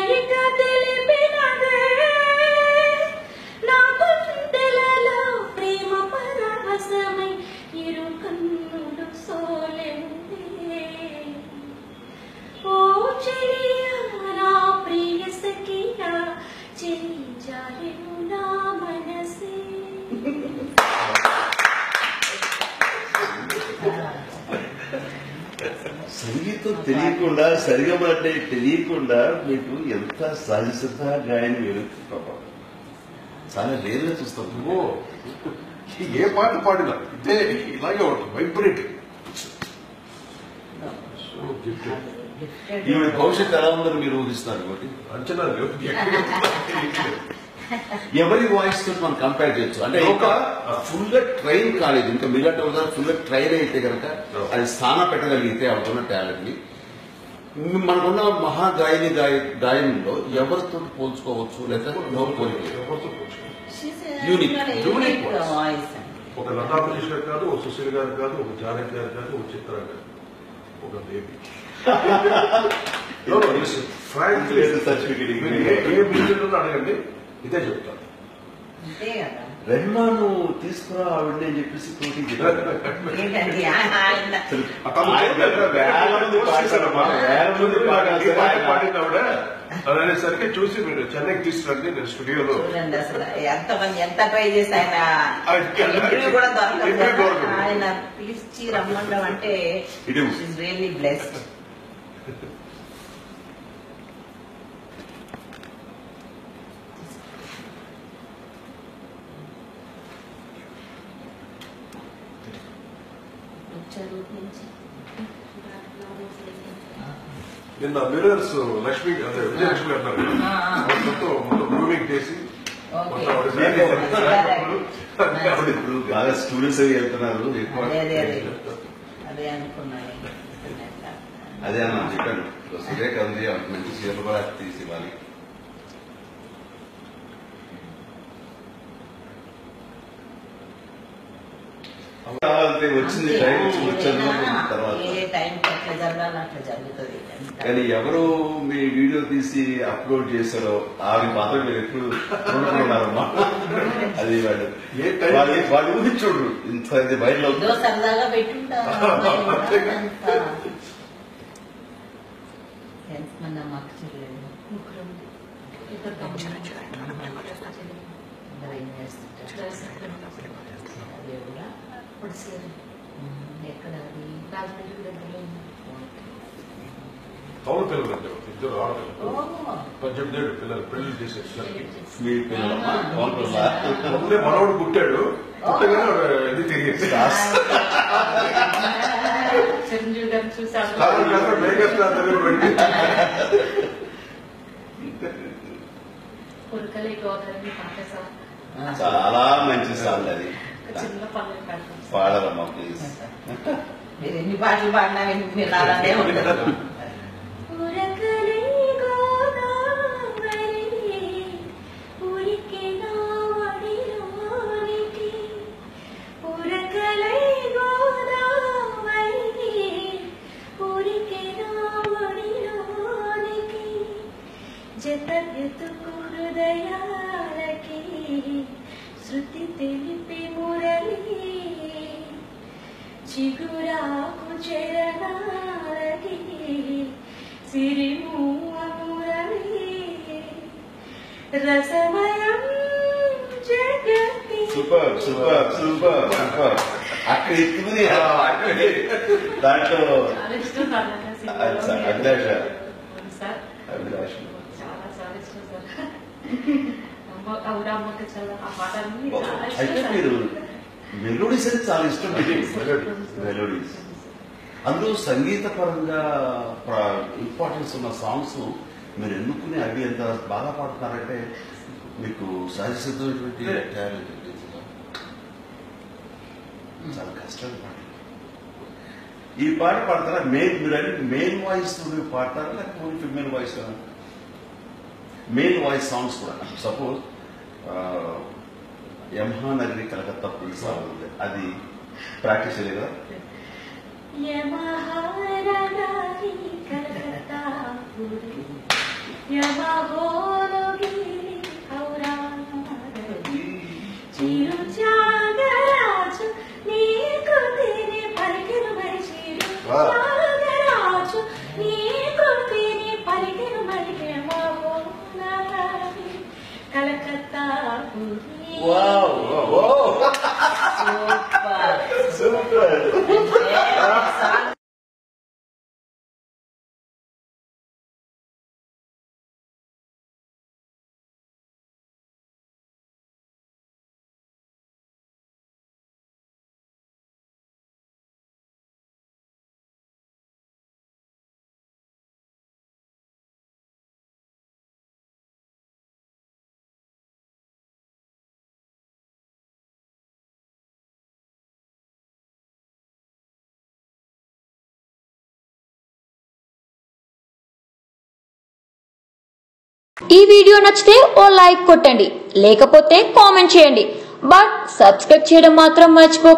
కలయిక తెలిపినదే నా గుండెలలో ప్రేమ పరవశమై ఇరు కన్నులు సోలెందే ఓ చెలియా నా ప్రియ సఖియా చెలి జారెను నా మనసే సంగీతం తెలియకుండా సరిగమ అంటే తెలియకుండా మీకు ఎంత సహజత గాయని వెలుగుతుంది పాపం చాలా రేరుగా చూస్తాం ఓ ఏ పాట పాడినా ఇదే ఇలాగే ఉంటుంది వైబ్రేట్ సో గిఫ్టెడ్ ఈవిడ భవిష్యత్తు ఎలా ఉందని మీరు ఊహిస్తున్నారు కాబట్టి అంచనా లేవు ఎవరి వాయిస్ తోటి మనం కంపేర్ చేయొచ్చు అంటే ఇంకా ఫుల్ గా ట్రైన్ కాలేదు ఇంకా మిగతా ఫుల్ గా ట్రైన్ అయితే కనుక అది స్థాన పెట్టగలిగితే అవుతున్న టాలెంట్ ని మనకున్న మహా గాయని గాయ గాయనంలో ఎవరితో పోల్చుకోవచ్చు లేదా నో పోలిక ఎవరితో పోల్చుకోరు. Unique. Unique voice. వాయిస్ ఒక లతా మంగేష్కర్ కాదు ఒక సుశీల్ గారు కాదు ఒక జానకి గారు కాదు ఒక చిత్ర గారు ఒక బేబీ ఫ్రాంక్లీ Certificate మీరు ఏ- ఏ మ్యూజిక్ అడగండి ఇదే చెప్తాను అంతే కదా రెహమాన్ తీసుకురా ఆవిడని అని చెప్పేసి పోటీ చెప్పారు ఏంటండి ఆయన వేల మంది పాడతారమ్మా, వేల మంది పాడతారు. పాడినవిడ అది అనేసరికి చూసి మీరు చెన్నైకి తీసుకురండి నేను స్టూడియోలో చూడండి అసలు ఎంత మంది ఎంత ట్రై చేసి ఆయన ఆయన ఇంటర్వ్యూ కూడా దొరకదు ఇంటర్వ్యూ కదా. దొరకదు. ఆయన పిలిచి రమ్మండం అంటే ఇటు. ఇస్ రియల్లీ బ్లెస్డ్ వచ్చారు నుంచి నిన్న మిరర్స్ లక్ష్మి అదే విజయలక్ష్మి అంటారు ఆ, ఆ. మొత్తం మొత్తం మూవింగ్ చేసి ఓకే మొత్తం ఆవిడ నేను శారీ అప్పుడు ఇప్పుడు బాగా స్టూడెంట్స్ అవి వెళ్తున్నారు ఎక్కువ అదే అదే అదే అదే అనుకున్నాను అదే అన్న చెప్పాను సురేఖ ఉంది ఆమెకు మంచి చీరలు కూడా తీసి ఇవ్వాలి కావాలంటే వచ్చింది టైం వచ్చాను తర్వాత ఏ టైం ఎట్లా జరగాలి అట్లా జరుగుతుంది అంతా. కానీ ఎవరు మీ వీడియో తీసి అప్లోడ్ చేశారో ఆమె మాత్రం మీరు ఎప్పుడు రుణపడున్నారమ్మా అది వాళ్ళు ఏ టైం వాళ్ళు వాళ్ళు ఊహించుడు ఇంత ఇది వైరల్ ఏదో అవుతుంది సరదాగా పెట్టుంటా ఎంతమంది అమ్మకి చెల్లెలు ముగ్గురం ఇద్దరు తమ్ముళ్ళు. అందరూ ఏం చేస్తుంటారు అదే కూడా ఇప్పుడు సీరియల్ ఎక్కడ అది రాజమండ్రి దగ్గరలో ఉంది కౌలు పిల్లలు అంటే ఇద్దరు ఆడపిల్లలు ఓ, పద్దెనిమిది ఏళ్ళు పిల్లలు పెళ్లి చేసేసారు మీ పిల్లలమ్మా పవన్ పిల్ల ముందే మనవడు పుట్టాడు పుట్టగానే ఆవిడ ఇది తిరిగేసి చిరంజీవి గారిని చూసాను కాదు కాదు మేఘస్టార్ దగ్గర పెట్టి కొరకలే గోదావరి పాట సార్ ఆ. చాలా మంచి సాంగ్ అది ఒక చిన్న పనులు పెడతాం పాడదమ్మా ప్లీజ్ మీరు ఎన్ని పాటలు పాడినా విని మీరు అలానే ఉంటారు ఉరకలే గోదావరి ఉరికెన వడిలోనికి ఉరకలే గోదావరి ఉరికెన వడిలోనికి జత ఎత్తుకు హృదయాలకి శృతి తెలిపి మురళి చిగురాకు చరణాలకి సిరిమూవ మురళి రసమయం జగతి సూపర్ సూపర్ సూపర్ సూపర్ అక్కడ ఎత్తుకుని దాంట్లో చాలా ఇష్టం సార్ నాకు ఆ సినిమాలో. అది సార్, అభిలాష. అవును సార్ అభిలాష. చాలా చాలా ఇష్టం సార్ అమ్మ అవురా అమ్మకి చాలా ఆ పాట అన్ని చాలా అయితే ఇష్టం మీరు సార్. మెలోడీస్ అంటే చాలా ఇష్టం మెలోడీస్ అందులో సంగీత పరంగా ఇంపార్టెన్స్ ఉన్న సాంగ్స్ మీరు ఎన్నుకుని అవి ఎంత బాగా పాడుతున్నారంటే మీకు సహజ సిద్ధమైనటువంటి టాలెంట్ ఉంది. చాలా కష్టం పాట ఈ పాట పాడతారా మెయిన్ మీరు అంటే మెయిన్ వాయిస్ పాడతారా లేకపోతే female voice main voice songs కూడా సపోజ్ యమహా నగరి కలకత్తా పులిస్ సాంగ్ ఉంది అది ప్రాక్టీస్ చేయలేదు కదా యమహారగారి కలకత్తా పురి యమహోరగిరి ఔరారగి చిరు త్యాగరాజు నీకు తిని పలికిను మరి చిరు Wow. త్యాగరాజు నీకు తిని పలికిను మరి యమహోరగిరి కలకత్తా సూపర్ సూపర్ సాంగ్ ఈ వీడియో నచ్చితే ఓ లైక్ కొట్టండి లేకపోతే కామెంట్ చేయండి బట్ సబ్స్క్రైబ్ చేయడం మాత్రం మర్చిపో